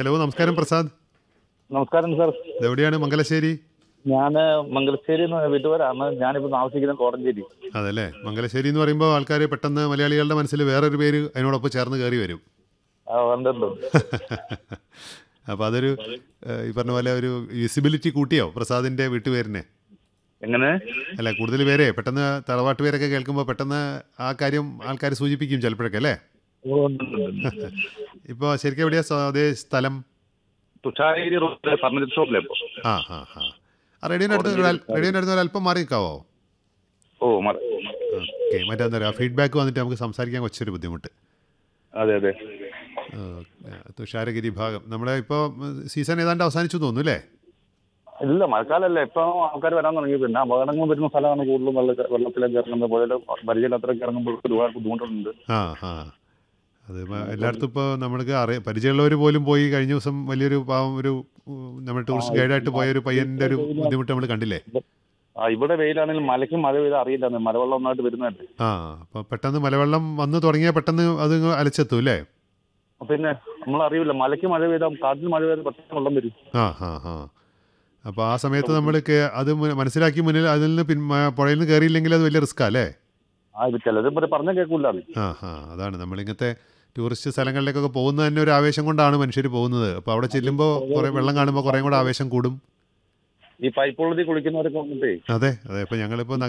Hello നമസ്കാരം പ്രസാദ് നമസ്കാരം sir ഇതെവിടെയാണ് Mangalassery ഞാൻ മംഗലശ്ശേരി വീട്ടുകാരാണ് ഞാനിപ്പോൾ താമസിക്കുന്നത് കോടഞ്ചേരി അതല്ലേ മംഗലശ്ശേരി എന്ന് പറയുമ്പോൾ ആൾക്കാർ പെട്ടെന്ന് മലയാളികളുടെ മനസ്സിൽ വേറൊരു പേര് അതിനോടൊപ്പം ചേർന്ന് കയറി വരും ആ, ഉണ്ട്, ഉണ്ട്. അപ്പോൾ അതൊരു ഏഹ്, ഈ പറഞ്ഞ പോലെ ഒരു വിസിബിലിറ്റി കൂട്ടിയോ പ്രസാദിൻ്റെ വീട്ടുപേരിനെ എങ്ങനെ അല്ല കൂടുതൽ പേരെ പെട്ടെന്ന് തറവാട്ട് പേരൊക്കെ കേൾക്കുമ്പോൾ പെട്ടെന്ന് ആ കാര്യം ആൾക്കാർ സൂചിപ്പിക്കും ചിലപ്പോഴൊക്കെ അല്ലേ ഓ, ഉണ്ട്, ഉണ്ട്, ഉണ്ട്. ഇപ്പോൾ ശരിക്കും എവിടെയാ സ്വ- അതേ സ്ഥലം തുഷാരഗിരി റോഡിലെ ഫർണിച്ചർ ഷോപ്പിലെ ഇപ്പോൾ ആ ആ ആ ആ റേഡിയോൻ്റെ അടുത്ത് ഒരു അൽ- റേഡിയോൻ്റെ അടുത്ത് ഒരു അല്പം മാറി നിൽക്കാവോ ഓ മറ- ഓക്കെ മറ്റെന്താ പറയുക ഫീഡ്ബാക്ക് വന്നിട്ട് നമുക്ക് സംസാരിക്കാൻ കുറച്ചൊരു ബുദ്ധിമുട്ട് അതെ അതെ ഓക്കെ. തുഷാരഗിരി ഭാഗം നമ്മുടെ ഇപ്പോൾ സീസൺ ഏതാണ്ട് അവസാനിച്ചു തോന്നുന്നു അല്ലേ ഇല്ല മഴക്കാലല്ലേ ഇപ്പൊ ആൾക്കാർ വരാൻ തുടങ്ങി പിന്നെ അപകടങ്ങൾ വരുന്ന സ്ഥലമാണ് കൂടുതലും വെള്ള വെള്ളത്തിലേക്ക് ഇറങ്ങുന്നത് പുഴയിൽ പരിചയമില്ലാത്തവരൊക്കെ ഇറങ്ങുമ്പോൾ ഒരുപാട് ബുദ്ധിമുട്ടുണ്ട് ആ ആ അത് ഇപ്പൊ എല്ലായിടത്തും ഇപ്പോൾ നമ്മൾക്ക് അറിയ പരിചയമുള്ളവർ പോലും പോയി കഴിഞ്ഞ ദിവസം വലിയൊരു പാവം ഒരു ഉം, നമ്മുടെ ടൂറിസ്റ്റ് ഗൈഡായിട്ട് പോയ ഒരു പയ്യൻ്റെ ഒരു ബുദ്ധിമുട്ട് നമ്മൾ കണ്ടില്ലേ ആ ഇവിടെ വെയിലാണെങ്കിലും മലയ്ക്ക് മഴ പെയ്താൽ അറിയില്ല മലവെള്ളം ഒന്നായിട്ട് വരുന്നതല്ലേ ആ അപ്പോൾ പെട്ടെന്ന് മലവെള്ളം വന്ന് തുടങ്ങിയാൽ പെട്ടെന്ന് അത് ഇങ്ങ് അലച്ചെത്തും അല്ലേ പിന്നെ നമ്മൾ അറിയില്ല മലയ്ക്ക് മഴ പെയ്താൽ കാട്ടിൽ മഴ പെയ്താൽ പെട്ടെന്ന് വെള്ളം വരും ആ ആ ആ അപ്പോൾ ആ സമയത്ത് നമ്മൾ അത് മു- മനസ്സിലാക്കി മുന്നിൽ അതിൽ നിന്ന് പിൻ മ- പുഴയിൽ നിന്ന് കയറിയില്ലെങ്കിൽ അത് വലിയ റിസ്ക്കാ അല്ലേ ആ ഇത് ചിലത് പറഞ്ഞ കേൾക്കൂല അത് ആ ആ അതാണ് നമ്മളിങ്ങനത്തെ ടൂറിസ്റ്റ് സ്ഥലങ്ങളിലേക്കൊക്കെ പോകുന്നത് തന്നെ ഒരു ആവേശം കൊണ്ടാണ് മനുഷ്യർ പോകുന്നത് അപ്പോൾ അവിടെ ചെല്ലുമ്പോൾ കുറേ വെള്ളം കാണുമ്പോൾ കുറേ കൂടെ ആവേശം കൂടും ഈ പൈപ്പ് വെള്ളത്തിൽ കുളിക്കുന്നവരൊക്കെ വന്നിട്ടേ അതെ അതെ ഇപ്പോൾ ഞങ്ങളിപ്പോൾ